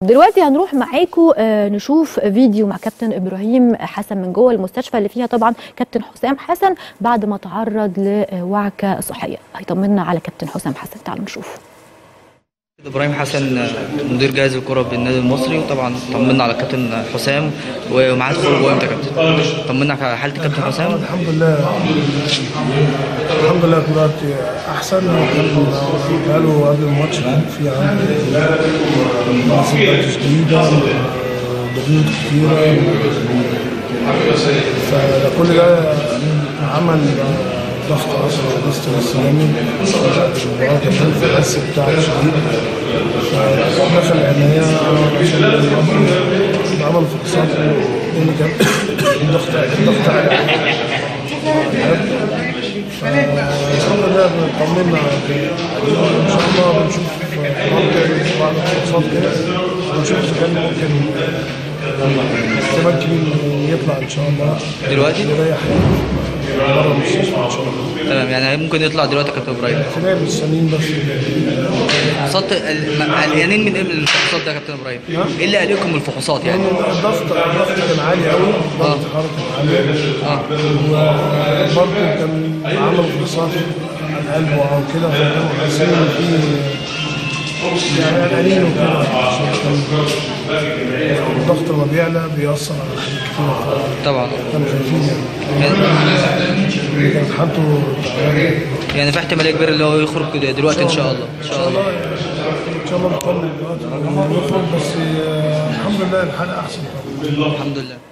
دلوقتي هنروح معاكم آه، نشوف فيديو مع كابتن ابراهيم حسن من جوه المستشفى اللي فيها طبعا كابتن حسام حسن بعد ما تعرض لوعكه صحيه هيطمنا على كابتن حسام حسن تعالوا نشوف ابراهيم حسن مدير جهاز الكره بالنادي المصري وطبعا طمنا على الكابتن حسام ومعاه خروج امتى يا كابتن طمنا على حاله الكابتن حسام الحمد لله الحمد لله دلوقتي احسن كان قالوا قبل الماتش كان في عندي مصيبات جديده ضغوط كتيره فكل ده عمل ضغط اصلا ضغط السلامي المباراه كمان في الحس بتاعه شديد فدخل العنايه عشان عمل فحوصات اللي كان الضغط الضغط عالي الحمد لله طمنا ان شاء الله بنشوف بعض الفحوصات كده ونشوف اذا كان ممكن احتمال كبير يطلع ان شاء الله دلوقتي؟ يريح بره المستشفى ان شاء الله تمام يعني ممكن يطلع دلوقتي يا كابتن ابراهيم خلال السنين بس فحوصات ال- قلقانين من ايه من الفحوصات ده يا كابتن ابراهيم؟ نعم. ايه اللي قلقكم من الفحوصات يعني؟ لان الضغط الضغط كان عالي قوي ضغط الحراره كان عالي وبرضه كان عمل فحوصات على قلبه او كده فكانوا حاسين ان في يعني قلقانين وكده عشان كان الضغط لما بيعلى بيأثر على حاجات كتير طبعا كانوا خايفين يعني يعني- كانت حالته تعبانه يعني في احتماليه كبيره اللي هو يخرج دلوقتي ان شاء الله ان شاء الله ان شاء الله نطمن دلوقتي ونخرج بس آه، الحمد لله الحاله احسن الحمد لله